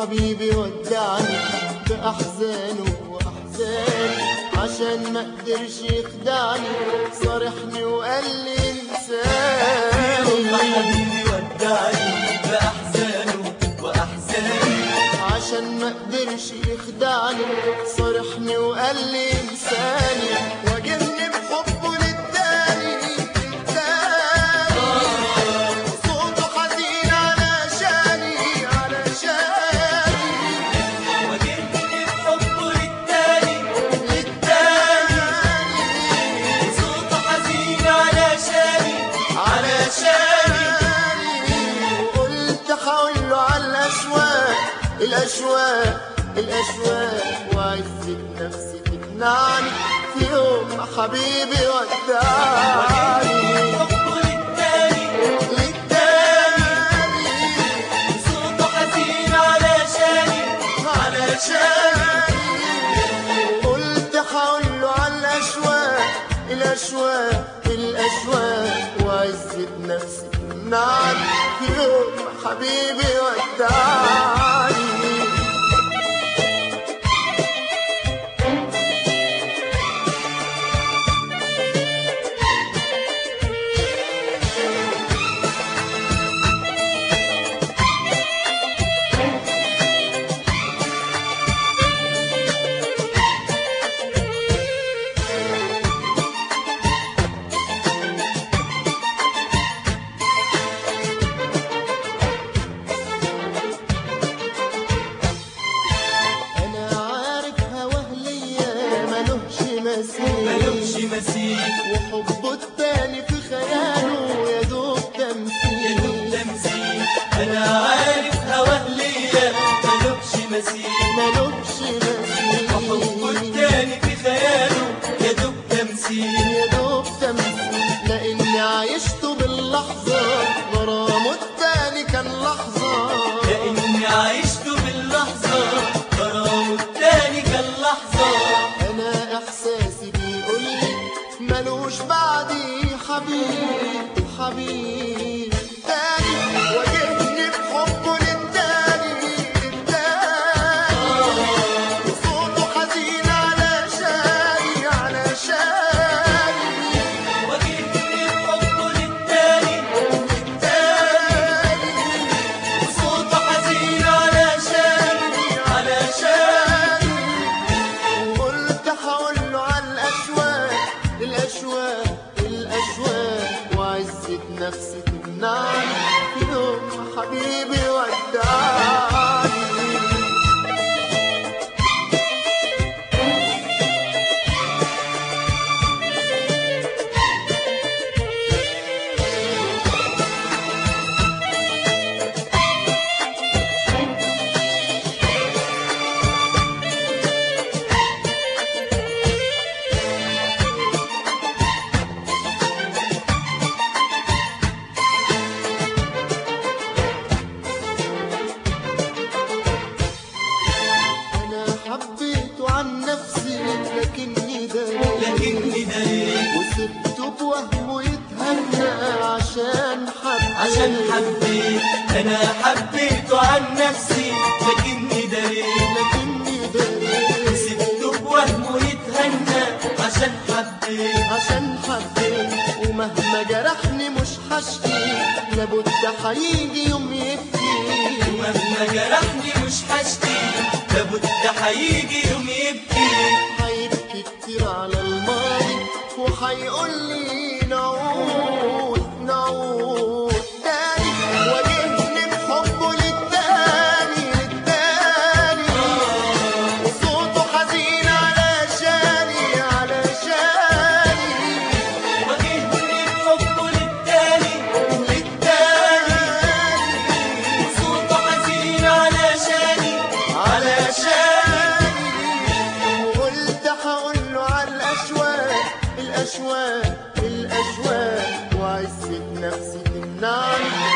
حبيبي ودعني بأحزانه وأحزاني عشان ما قدرش يخدعني صارحني وقال لي انساني حبيبي ودعني بأحزانه وأحزاني عشان ما قدرش يخدعني صارحني وقال لي انساني واجهني بحبه للتاني التاني صوته حزين علشاني علشاني وجدني بحبه للتاني للتاني صوته حزين علشاني علشاني وقلت حاول له على الأشواق الأشواق الأشواق وعزة نفسي تمنعني في يوم ما حبيبي ودعني حبه للتاني للتاني صوته حزين علشاني علشاني قلت حاول له على الأشواق الأشواق الأشواق وعزة نفسي تمنعني في يوم ما حبيبي ودعني أنا عارف هواه ليا ملوش ملوش مثيل مثيل وحبه التاني في خياله يا دوب يدوب تمثيل تمثيل أنا عارف هواه ليا ملوش مثيل ملوش حبه مثيل التاني في خياله يدوب تمثيل يا دوب تمثيل لاني عايشته باللحظه غرامه التاني كان لحظه لأني عشت باللحظة غرام التاني كان لحظة انا احساسي بيقول لي ملوش بعدي حبيب حبيب تاني واجهني بحبه للتاني للتاني وصوته حزين علشاني علشاني وجدني بحبه للتاني تاني وصوته حزين علشاني علشاني وقلت حاول له على الأشواق الأشواق الأشواق وعزة نفسي تمنعني في يوم حبيبي ودعني أنا حبيته عن نفسي لكني داري لكني داري وسبته بوهمه يتهنى عشان حبيت عشان حبيت أنا حبيته عن نفسي لكني داري لكني داري سبته بوهمه يتهنى عشان حبيت عشان حبيت ومهما جرحني مش هشكي لابد هيجي يوم يبكي ومهما جرحني مش هشكي لابد هيجي يوم يبكي هيبكي كتير على الماضي وهيقول لي نعود نعود تاني واجهني بحبه للتاني للتاني وصوته حزين علشاني علشاني وجهني بحبه للتاني للتاني وصوته حزين علشاني علشاني وقلت هقول له على الاشواق الاشواق الاشواق وعزة نفسي تمنعني